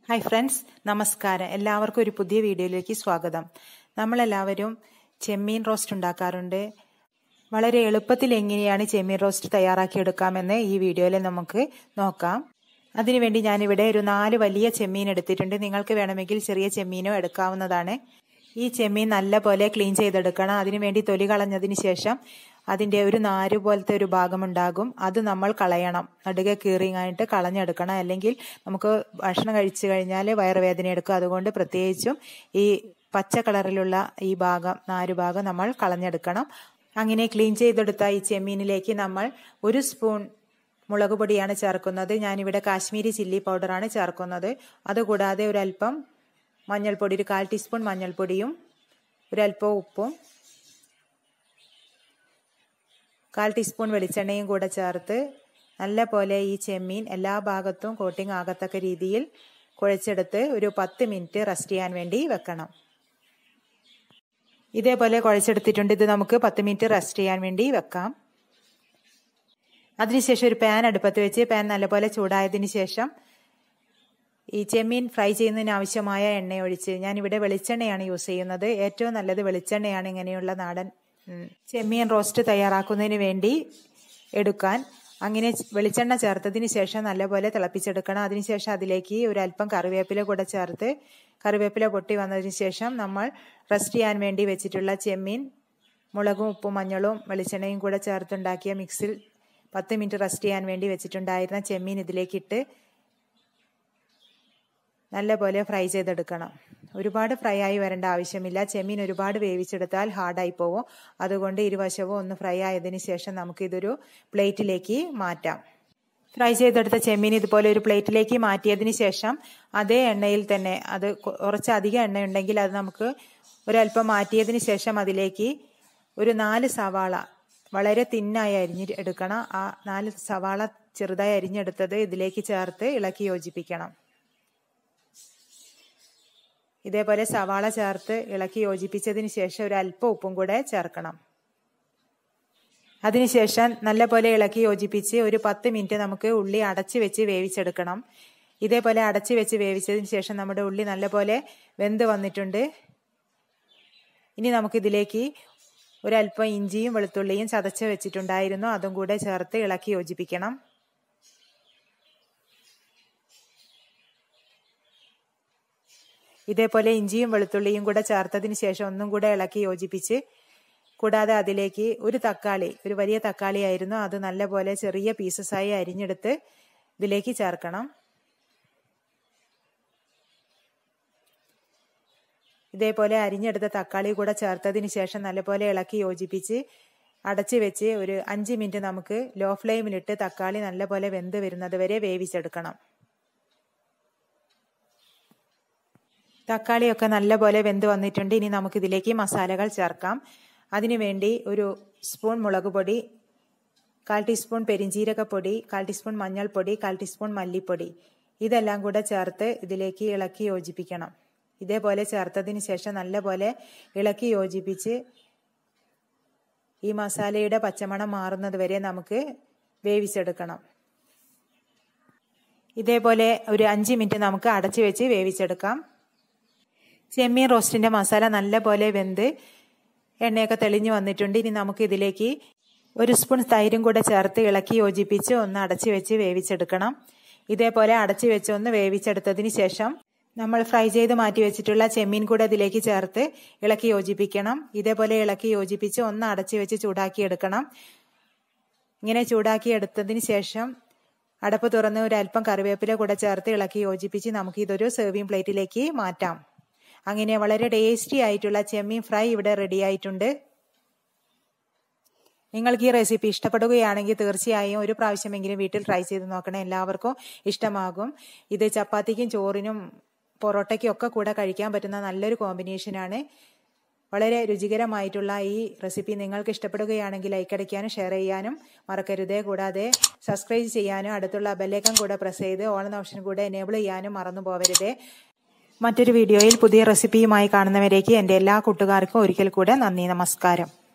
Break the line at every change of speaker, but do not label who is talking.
hi friends നമസ്കാരം എല്ലാവർക്കും ഒരു പുതിയ വീഡിയോയിലേക്ക് സ്വാഗതം നമ്മളെല്ലാവരും ചെമ്മീൻ റോസ്റ്റ് ഉണ്ടാക്കാറുണ്ട് വളരെ എളുപ്പത്തിൽ എങ്ങനെയാണ് ചെമ്മീൻ റോസ്റ്റ് തയ്യാറാക്കിയെടുക്കാമെന്ന് ഈ വീഡിയോയിൽ നമുക്ക് നോക്കാം അതിനുവേണ്ടി ഞാനിവിടെ ഒരു നാല് വലിയ ചെമ്മീൻ എടുത്തിട്ടുണ്ട് നിങ്ങൾക്ക് വേണമെങ്കിൽ ചെറിയ ചെമ്മീനോ എടുക്കാവുന്നതാണ് ഈ ചെമ്മീൻ നല്ല പോലെ ക്ലീൻ ചെയ്തെടുക്കണം അതിനുവേണ്ടി തൊലി കളഞ്ഞതിന് ശേഷം അതിൻ്റെ ഒരു നാര് പോലത്തെ ഒരു ഭാഗമുണ്ടാകും അത് നമ്മൾ കളയണം നടുകെ കീറിങ്ങായിട്ട് കളഞ്ഞെടുക്കണം അല്ലെങ്കിൽ നമുക്ക് ഭക്ഷണം കഴിച്ചു കഴിഞ്ഞാൽ വയറുവേദന എടുക്കും അതുകൊണ്ട് പ്രത്യേകിച്ചും ഈ പച്ച കളറിലുള്ള ഈ ഭാഗം നാര് ഭാഗം നമ്മൾ കളഞ്ഞെടുക്കണം അങ്ങനെ ക്ലീൻ ചെയ്തെടുത്ത ഈ ചെമ്മീനിലേക്ക് നമ്മൾ ഒരു സ്പൂൺ മുളക് പൊടിയാണ് ചേർക്കുന്നത് ഞാനിവിടെ കാശ്മീരി ചില്ലി പൗഡറാണ് ചേർക്കുന്നത് അതുകൂടാതെ ഒരല്പം മഞ്ഞൾപ്പൊടി ഒരു കാൽ ടീസ്പൂൺ മഞ്ഞൾപ്പൊടിയും ഒരല്പം ഉപ്പും കാൽ ടീസ്പൂൺ വെളിച്ചെണ്ണയും കൂടെ ചേർത്ത് നല്ല പോലെ ഈ ചെമ്മീൻ എല്ലാ ഭാഗത്തും കോട്ടിംഗ് ആകത്തക്ക രീതിയിൽ കുഴച്ചെടുത്ത് ഒരു പത്ത് മിനിറ്റ് റെസ്റ്റ് ചെയ്യാൻ വേണ്ടി വെക്കണം ഇതേപോലെ കുഴച്ചെടുത്തിട്ടുണ്ട് ഇത് നമുക്ക് പത്ത് മിനിറ്റ് റെസ്റ്റ് ചെയ്യാൻ വേണ്ടി വെക്കാം അതിനുശേഷം ഒരു പാൻ അടുപ്പത്ത് വെച്ച് പാൻ നല്ലപോലെ ചൂടായതിന് ശേഷം ഈ ചെമ്മീൻ ഫ്രൈ ചെയ്യുന്നതിന് ആവശ്യമായ എണ്ണ ഒഴിച്ച് ഞാനിവിടെ വെളിച്ചെണ്ണയാണ് യൂസ് ചെയ്യുന്നത് ഏറ്റവും നല്ലത് വെളിച്ചെണ്ണയാണ് ഇങ്ങനെയുള്ള നാടൻ ചെമ്മീൻ റോസ്റ്റ് തയ്യാറാക്കുന്നതിന് വേണ്ടി എടുക്കാൻ അങ്ങനെ വെളിച്ചെണ്ണ ചേർത്തതിന് ശേഷം നല്ലപോലെ തിളപ്പിച്ചെടുക്കണം അതിനുശേഷം അതിലേക്ക് ഒരു അല്പം കറിവേപ്പില കൂടെ ചേർത്ത് കറിവേപ്പില പൊട്ടി വന്നതിന് ശേഷം നമ്മൾ റെസ്റ്റ് ചെയ്യാൻ വേണ്ടി വെച്ചിട്ടുള്ള ചെമ്മീൻ മുളകും ഉപ്പും മഞ്ഞളും വെളിച്ചെണ്ണയും കൂടെ ചേർത്തുണ്ടാക്കിയ മിക്സിൽ പത്ത് മിനിറ്റ് റെസ്റ്റ് ചെയ്യാൻ വേണ്ടി വെച്ചിട്ടുണ്ടായിരുന്ന ചെമ്മീൻ ഇതിലേക്കിട്ട് നല്ലപോലെ ഫ്രൈ ചെയ്തെടുക്കണം ഒരുപാട് ഫ്രൈ ആയി വരേണ്ട ആവശ്യമില്ല ചെമ്മീൻ ഒരുപാട് വേവിച്ചെടുത്താൽ ഹാർഡായി പോകും അതുകൊണ്ട് ഇരുവശവും ഒന്ന് ഫ്രൈ ആയതിനു ശേഷം നമുക്കിതൊരു പ്ലേറ്റിലേക്ക് മാറ്റാം ഫ്രൈ ചെയ്തെടുത്ത ചെമ്മീൻ ഇതുപോലെ ഒരു പ്ലേറ്റിലേക്ക് മാറ്റിയതിന് ശേഷം അതേ എണ്ണയിൽ തന്നെ അത് കുറച്ച് അധികം എണ്ണ ഉണ്ടെങ്കിൽ അത് നമുക്ക് ഒരല്പം മാറ്റിയതിന് ശേഷം അതിലേക്ക് ഒരു നാല് സവാള വളരെ തിന്നായി അരിഞ്ഞ് എടുക്കണം ആ നാല് സവാള ചെറുതായി അരിഞ്ഞെടുത്തത് ഇതിലേക്ക് ചേർത്ത് ഇളക്കി യോജിപ്പിക്കണം ഇതേപോലെ സവാള ചേർത്ത് ഇളക്കി യോജിപ്പിച്ചതിന് ശേഷം ഒരു അല്പം ഉപ്പും കൂടെ ചേർക്കണം അതിനുശേഷം നല്ലപോലെ ഇളക്കി യോജിപ്പിച്ച് ഒരു പത്ത് മിനിറ്റ് നമുക്ക് ഉള്ളി അടച്ചു വെച്ച് വേവിച്ചെടുക്കണം ഇതേപോലെ അടച്ചു വെച്ച് വേവിച്ചതിന് ശേഷം നമ്മുടെ ഉള്ളി നല്ലപോലെ വെന്ത് വന്നിട്ടുണ്ട് ഇനി നമുക്കിതിലേക്ക് ഒരല്പം ഇഞ്ചിയും വെളുത്തുള്ളിയും ചതച്ച് വെച്ചിട്ടുണ്ടായിരുന്നു അതും കൂടെ ചേർത്ത് ഇളക്കി യോജിപ്പിക്കണം ഇതേപോലെ ഇഞ്ചിയും വെളുത്തുള്ളിയും കൂടെ ചേർത്തതിന് ശേഷം ഒന്നും കൂടെ ഇളക്കി യോജിപ്പിച്ച് കൂടാതെ അതിലേക്ക് ഒരു തക്കാളി ഒരു വലിയ തക്കാളി ആയിരുന്നു അത് നല്ലപോലെ ചെറിയ പീസസായി അരിഞ്ഞെടുത്ത് ഇതിലേക്ക് ചേർക്കണം ഇതേപോലെ അരിഞ്ഞെടുത്ത തക്കാളി കൂടെ ചേർത്തതിന് ശേഷം നല്ലപോലെ ഇളക്കി യോജിപ്പിച്ച് അടച്ചു വെച്ച് ഒരു അഞ്ച് മിനിറ്റ് നമുക്ക് ലോ ഫ്ലെയിമിലിട്ട് തക്കാളി നല്ലപോലെ വെന്ത് വരുന്നത് വരെ വേവിച്ചെടുക്കണം തക്കാളിയൊക്കെ നല്ലപോലെ വെന്ത് വന്നിട്ടുണ്ട് ഇനി നമുക്കിതിലേക്ക് മസാലകൾ ചേർക്കാം അതിനുവേണ്ടി ഒരു സ്പൂൺ മുളക് പൊടി കാൽ ടീസ്പൂൺ പെരിഞ്ചീരകപ്പൊടി കാൽ ടീസ്പൂൺ മഞ്ഞൾപ്പൊടി കാൽ ടീസ്പൂൺ മല്ലിപ്പൊടി ഇതെല്ലാം കൂടെ ചേർത്ത് ഇതിലേക്ക് ഇളക്കി യോജിപ്പിക്കണം ഇതേപോലെ ചേർത്തതിന് ശേഷം നല്ലപോലെ ഇളക്കി യോജിപ്പിച്ച് ഈ മസാലയുടെ പച്ചമണം മാറുന്നത് വരെ നമുക്ക് വേവിച്ചെടുക്കണം ഇതേപോലെ ഒരു അഞ്ച് മിനിറ്റ് നമുക്ക് അടച്ചു വെച്ച് വേവിച്ചെടുക്കാം ചെമ്മീൻ റോസ്റ്റിൻ്റെ മസാല നല്ലപോലെ വെന്ത് എണ്ണയൊക്കെ തെളിഞ്ഞു വന്നിട്ടുണ്ട് ഇനി നമുക്ക് ഇതിലേക്ക് ഒരു സ്പൂൺ തൈരും കൂടെ ചേർത്ത് ഇളക്കി യോജിപ്പിച്ച് ഒന്ന് അടച്ചു വെച്ച് വേവിച്ചെടുക്കണം ഇതേപോലെ അടച്ചു വെച്ച് ഒന്ന് വേവിച്ചെടുത്തതിന് ശേഷം നമ്മൾ ഫ്രൈ ചെയ്ത് മാറ്റി വെച്ചിട്ടുള്ള ചെമ്മീൻ കൂടെ ഇതിലേക്ക് ചേർത്ത് ഇളക്കി യോജിപ്പിക്കണം ഇതേപോലെ ഇളക്കി യോജിപ്പിച്ച് ഒന്ന് അടച്ചു വെച്ച് ചൂടാക്കി എടുക്കണം ഇങ്ങനെ ചൂടാക്കി എടുത്തതിന് ശേഷം അടപ്പ് തുറന്ന് ഒരു അല്പം കറിവേപ്പില കൂടെ ചേർത്ത് ഇളക്കി യോജിപ്പിച്ച് നമുക്ക് ഇതൊരു സെർവിങ് പ്ലേറ്റിലേക്ക് മാറ്റാം അങ്ങനെ വളരെ ടേസ്റ്റി ആയിട്ടുള്ള ചെമ്മീൻ ഫ്രൈ ഇവിടെ റെഡി ആയിട്ടുണ്ട് നിങ്ങൾക്ക് ഈ റെസിപ്പി ഇഷ്ടപ്പെടുകയാണെങ്കിൽ തീർച്ചയായും ഒരു പ്രാവശ്യമെങ്കിലും വീട്ടിൽ ട്രൈ ചെയ്ത് നോക്കണം എല്ലാവർക്കും ഇഷ്ടമാകും ഇത് ചപ്പാത്തിക്കും ചോറിനും പൊറോട്ടയ്ക്കും ഒക്കെ കൂടെ കഴിക്കാൻ പറ്റുന്ന നല്ലൊരു കോമ്പിനേഷനാണ് വളരെ രുചികരമായിട്ടുള്ള ഈ റെസിപ്പി നിങ്ങൾക്ക് ഇഷ്ടപ്പെടുകയാണെങ്കിൽ ലൈക്ക് അടിക്കാനും ഷെയർ ചെയ്യാനും മറക്കരുത് കൂടാതെ സബ്സ്ക്രൈബ് ചെയ്യാനും അടുത്തുള്ള ബെല്ലേക്കം കൂടെ പ്രസ് ചെയ്ത് ഓൺ എന്ന ഓപ്ഷൻ കൂടെ എനേബിൾ ചെയ്യാനും മറന്നു പോവരുത് മറ്റൊരു വീഡിയോയിൽ പുതിയ റെസിപ്പിയുമായി കാണുന്നവരേക്ക് എൻ്റെ എല്ലാ കൂട്ടുകാർക്കും ഒരിക്കൽ കൂടെ നന്ദി നമസ്കാരം